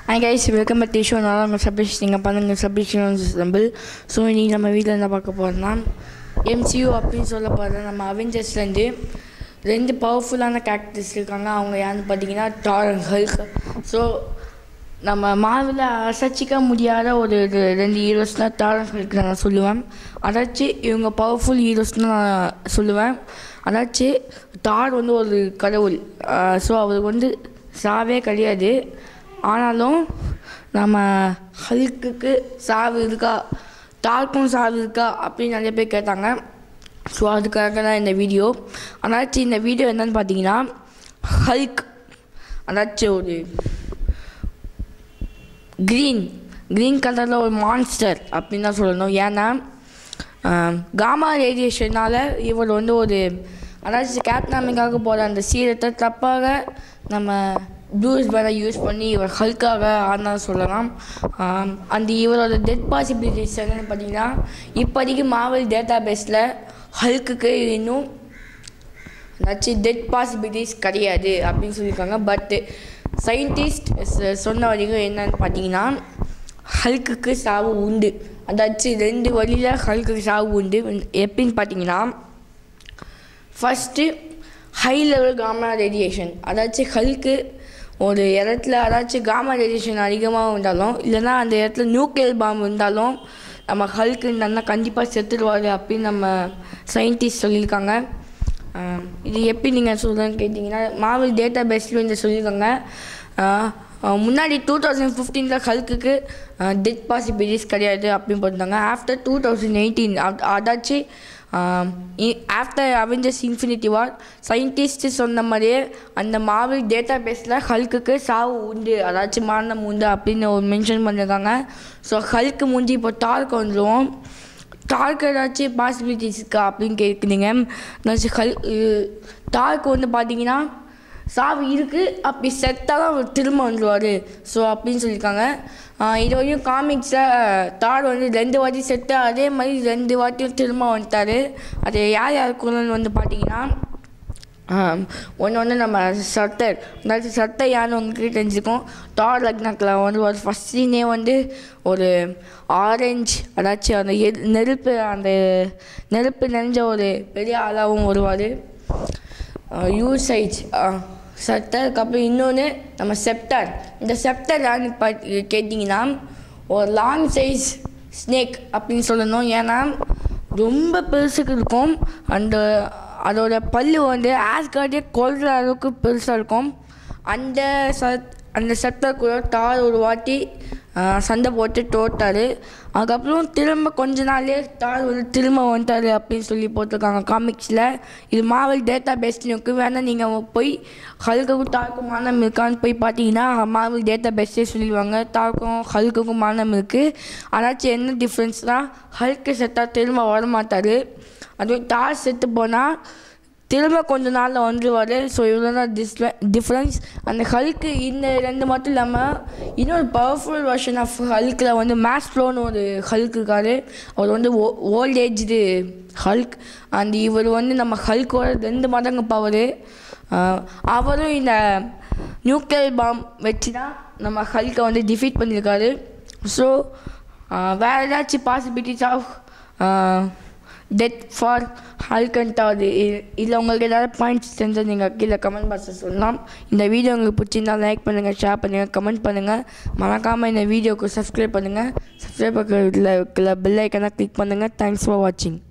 hi guys welcome back டிஷோ நல்லா உங்கள் சப்மிஷ் நீங்கள் பண்ணுங்க சப்மிஷன் நம்பிள் ஸோ இன்றைக்கி நம்ம வீட்டில் என்ன பார்க்க போகிறோம்னா எம்சியூ அப்படின்னு சொல்ல போகிறது நம்ம அவெஞ்சர்ஸ்லேருந்து ரெண்டு பவர்ஃபுல்லான கேரக்டர்ஸ் இருக்காங்க அவங்க யாருன்னு பார்த்தீங்கன்னா டார் அண்ட் ஹல்க் ஸோ நம்ம மாவில் அசைச்சிக்க முடியாத ஒரு இது ரெண்டு ஹீரோஸ்னால் டார் அண்ட் ஹல்க் நான் சொல்லுவேன் அதாச்சும் இவங்க பவர்ஃபுல் ஹீரோஸ்னு நான் சொல்லுவேன் அதாச்சும் டார் வந்து ஒரு கடவுள் ஸோ அவருக்கு வந்து சாவே கிடையாது ஆனாலும் நம்ம ஹல்க்குக்கு சாவு இருக்கா டார்க்கும் சாவு இருக்கா அப்படின்னு நிறைய பேர் கேட்டாங்க ஸோ அதுக்காக தான் இந்த வீடியோ அதாச்சும் இந்த வீடியோ என்னன்னு பார்த்தீங்கன்னா ஹல்க் அதாச்சும் ஒரு க்ரீன் க்ரீன் கலரில் ஒரு மான்ஸ்டர் அப்படின்னு தான் சொல்லணும் ஏன்னா காமா ரேடியேஷனால் இவர் வந்து ஒரு அதாச்சும் கேப்டன் அமெரிக்காவுக்கு போகிற அந்த சீரத்தை தப்பாக நம்ம ப்ளூஸ் பேரை யூஸ் பண்ணி இவர் ஹல்காக ஆனாலும் சொல்லலாம் ஆம், அந்த இவரோட டெட் பாசிபிலிட்டிஸ் என்னன்னு பார்த்தீங்கன்னா இப்போதைக்கு மாவல் டேட்டா பேஸில் ஹல்க்குக்கு இன்னும் ஏதாச்சும் டெட் பாசிபிலிட்டிஸ் கிடையாது அப்படின்னு சொல்லியிருக்காங்க பட்டு சயின்டிஸ்ட் சொன்ன வரைக்கும் என்னன்னு பார்த்தீங்கன்னா ஹல்க்குக்கு சாவு உண்டு அதாச்சும் ரெண்டு வழியில் ஹல்க்குக்கு சாவு உண்டு எப்படின்னு பார்த்தீங்கன்னா first high level gamma radiation அதாச்சும் ஹல்க்கு ஒரு இடத்துல அதாச்சும் காமா ரேடியேஷன் அதிகமாக இருந்தாலும் இல்லைன்னா அந்த இடத்துல நியூக்ளியர் பாம்பு இருந்தாலும் நம்ம ஹல்க்கு நல்லா கண்டிப்பாக செத்துடுவார் அப்படின்னு நம்ம சயின்டிஸ்ட் சொல்லியிருக்காங்க ஆஹ் இது எப்படி நீங்கள் சொல்கிறேன்னு கேட்டிங்கன்னா மாவல் டேட்டா பேஸில் இந்த சொல்லியிருக்காங்க ஆஹ் ஆஹ் முன்னாடி டூ தௌசண்ட் ஃபிஃப்டீனில் ஹல்க்குக்கு டெத் பாசிபிலிட்டிஸ் கிடையாது அப்படின்னு போட்டிருந்தாங்க ஆஃப்டர் டூ தௌசண்ட் எயிட்டீன் அதாச்சும் after Avengers infinity war scientist சொன்ன மாதிரியே அந்த மாவல் டேட்டா பேஸில் ஹல்க்குக்கு சாவு உண்டு அதாச்சும் மரணம் உண்டு அப்படின்னு ஒரு மென்ஷன் பண்ணியிருக்காங்க ஸோ ஹல்க்கு முடிஞ்சு இப்போ டார்க் வந்துடுவோம் டார்க் ஏதாச்சும் பாசிபிலிட்டிஸ் இருக்கா அப்படின்னு கேட்குறீங்க ஏதாச்சும் ஹல் டார்க் வந்து பார்த்தீங்கன்னா சாவு இருக்குது அப்படி செத்தால் தான் அவர் திரும்ப வந்துடுவார் ஸோ அப்படின்னு சொல்லியிருக்காங்க ஆஹ் இது வரையும் காமிக்ஸில் தார் வந்து ரெண்டு வாட்டி செத்து அதே மாதிரி ரெண்டு வாட்டியும் திரும்ப வந்துட்டார் அது யார் யாருக்குன்னு வந்து பார்த்தீங்கன்னா ஒன்று ஒன்று நம்ம சட்டர் அதாவது சட்டை யாருன்னு உங்களுக்கு தெரிஞ்சுக்கும் டார் லக்னக்கில் வந்து ஒரு ஃபஸ்ட் சீனே வந்து ஒரு ஆரஞ்சு அதாச்சும் அந்த எ- நெருப்பு அந்த நெருப்பு நிறைஞ்ச ஒரு பெரிய ஆளாகவும் வருவார் யூசைஜ் செப்டருக்கு அப்புறம் இன்னொன்று நம்ம செப்டர் இந்த செப்டர் யாருன்னு பார்த்து கேட்டிங்கன்னா ஒரு லாங் சைஸ் ஸ்னேக் அப்படின்னு சொல்லணும் ஏன்னா ரொம்ப பெருசுக்கு இருக்கும் அந்த அதோட பல்லு வந்து ஆஸ்கார்டே கொல்ற அளவுக்கு பெருசாக இருக்கும் அந்த சத் அந்த செப்டர் கூட தார் ஒரு வாட்டி ஆஹ், சண்டை போட்டு தோட்டார் அதுக்கப்புறம் திரும்ப கொஞ்ச நாள்லயே தார் வந்து திரும்ப வந்துட்டார் அப்படின்னு சொல்லி போட்டிருக்காங்க காமிக்ஸில் இது மாவல் டேட்டா பேஸ்னு இருக்கு வேணால் நீங்கள் போய் ஹல்குக்கும் தார்க்கும் மானம் இருக்கான்னு போய் பார்த்தீங்கன்னா மாவல் டேட்டா பேஸ்டே சொல்லிடுவாங்க தார்க்கும் ஹல்குக்கும் மானம் இருக்குது ஆனாச்சும் என்ன டிஃப்ரென்ஸ்னால் ஹல்க்கு செத்தாக திரும்ப வரமாட்டார் அதுவே தார் செத்து போனால் திரும்ப கொஞ்ச நாளில் வந்துருவார் ஸோ இவ்வளோ தான் டிஸ்ல டிஃப்ரென்ஸ் அந்த ஹல்க்கு இந்த ரெண்டு மட்டும் இல்லாமல் இன்னொரு பவர்ஃபுல் வெர்ஷன் ஆஃப் ஹல்கில் வந்து மேஸ்ட்ரோன்னு ஒரு ஹல்க் இருக்கார் அவர் வந்து ஓ ஓல்ட் ஏஜ்டு ஹல்க் அண்ட் இவர் வந்து நம்ம ஹல்கோட ரெண்டு மடங்கு பவர் அவரும் இந்த நியூக்ளியர் பாம் வச்சு தான் நம்ம ஹல்கை வந்து டிஃபீட் பண்ணியிருக்காரு ஸோ வேறு ஏதாச்சும் பாசிபிலிட்டிஸ் ஆஃப் டெத் ஃபார் ஹல்கன்ட்டா அது இதில் உங்களுக்கு ஏதாவது பாயிண்ட்ஸ் தெரிஞ்சால் நீங்கள் கீழே கமெண்ட் பாக்ஸில் சொல்லலாம் இந்த வீடியோ உங்களுக்கு பிடிச்சிருந்தா லைக் பண்ணுங்கள் ஷேர் பண்ணுங்கள் கமெண்ட் பண்ணுங்கள் மறக்காமல் இந்த வீடியோக்கு சப்ஸ்கிரைப் பண்ணுங்கள் சப்ஸ்கிரைப் பக்கத்தில் இருக்கிற பெல் ஐக்கனை கிளிக் பண்ணுங்கள் தேங்க்ஸ் ஃபார் வாட்சிங்